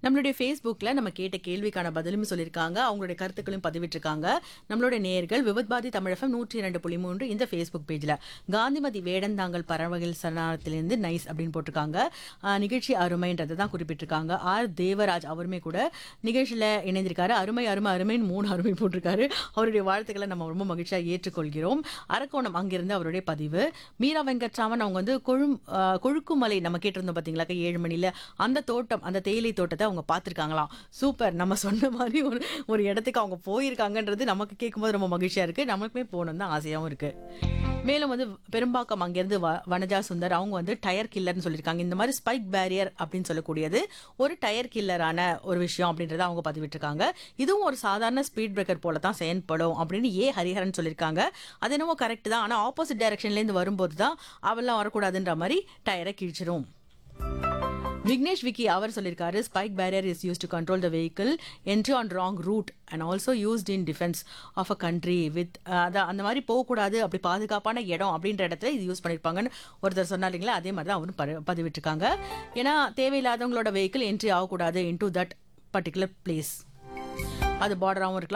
நம்மளுடைய ஃபேஸ்புக்கில் நம்ம கேட்ட கேள்விக்கான பதிலும் சொல்லியிருக்காங்க அவங்களுடைய கருத்துக்களையும் பதிவிட்டிருக்காங்க நம்மளுடைய நேர்கள் விபத்பாதி தமிழகம் நூற்றி இரண்டு புள்ளி மூன்று இந்த ஃபேஸ்புக் பேஜில் காந்திமதி வேடந்தாங்கல் பறவைகள் சரணாலயத்திலேருந்து நைஸ் அப்படின்னு போட்டிருக்காங்க ஆஹ் நிகழ்ச்சி அருமைன்றதை தான் குறிப்பிட்டிருக்காங்க ஆர் தேவராஜ் அவருமே கூட நிகழ்ச்சியில் இணைந்திருக்காரு அருமை அருமை அருமைன்னு மூணு அருமை போட்டிருக்காரு அவருடைய வாழ்த்துக்களை நம்ம ரொம்ப மகிழ்ச்சியாக ஏற்றுக்கொள்கிறோம் அரக்கோணம் அங்கிருந்து அவருடைய பதிவு மீரா வெங்கட்ராமன் அவங்க வந்து கொழும் ஆஹ் கொழுக்குமலை நம்ம கேட்டிருந்தோம் பார்த்தீங்களா ஏழு மணியில் அந்த தோட்டம் அந்த தேயிலை தோட்டத்தை அவங்க பார்த்துருக்காங்களாம் சூப்பர் நம்ம சொன்ன மாதிரி ஒரு ஒரு இடத்துக்கு அவங்க போயிருக்காங்கன்றது நமக்கு கேட்கும்போது ரொம்ப மகிழ்ச்சியாக இருக்குது நமக்குமே போகணும் தான் ஆசையாகவும் இருக்குது மேலும் வந்து பெரும்பாக்கம் அங்கேருந்து வ வனஜா சுந்தர் அவங்க வந்து டயர் கில்லர்னு சொல்லியிருக்காங்க இந்த மாதிரி ஸ்பைக் பேரியர் அப்படின்னு சொல்லக்கூடியது ஒரு டயர் கில்லரான ஒரு விஷயம் அப்படின்றத அவங்க பதிவிட்டிருக்காங்க இதுவும் ஒரு சாதாரண ஸ்பீட் பிரேக்கர் போல தான் செயல்படும் அப்படின்னு ஏ ஹரிஹரன் சொல்லியிருக்காங்க அது என்னவோ கரெக்ட் தான் ஆனால் ஆப்போசிட் டைரக்ஷன்லேருந்து வரும்போது தான் அவெல்லாம் வரக்கூடாதுன்ற மாதிரி டயரை கிழிச்சிரும் விக்னேஷ் விக்கி அவர் சொல்லியிருக்காரு spike barrier is use to control the vehicle entry on wrong route and also used in defence of a country with அதான் அந்த மாதிரி போகக்கூடாது அப்படி பாதுகாப்பான இடம் அப்படின்ற இடத்துல இது யூஸ் பண்ணியிருப்பாங்கன்னு ஒருத்தர் சொன்னாலிங்களா அதே மாதிரி தான் அவரும் பதி- பதிவிட்டிருக்காங்க ஏன்னா தேவையில்லாதவங்களோட வெஹிக்கிள் என்ட்ரி ஆகக்கூடாது இன்டு தட் பர்டிகுலர் பிளேஸ் அது பார்டராகவும் இருக்கலாம்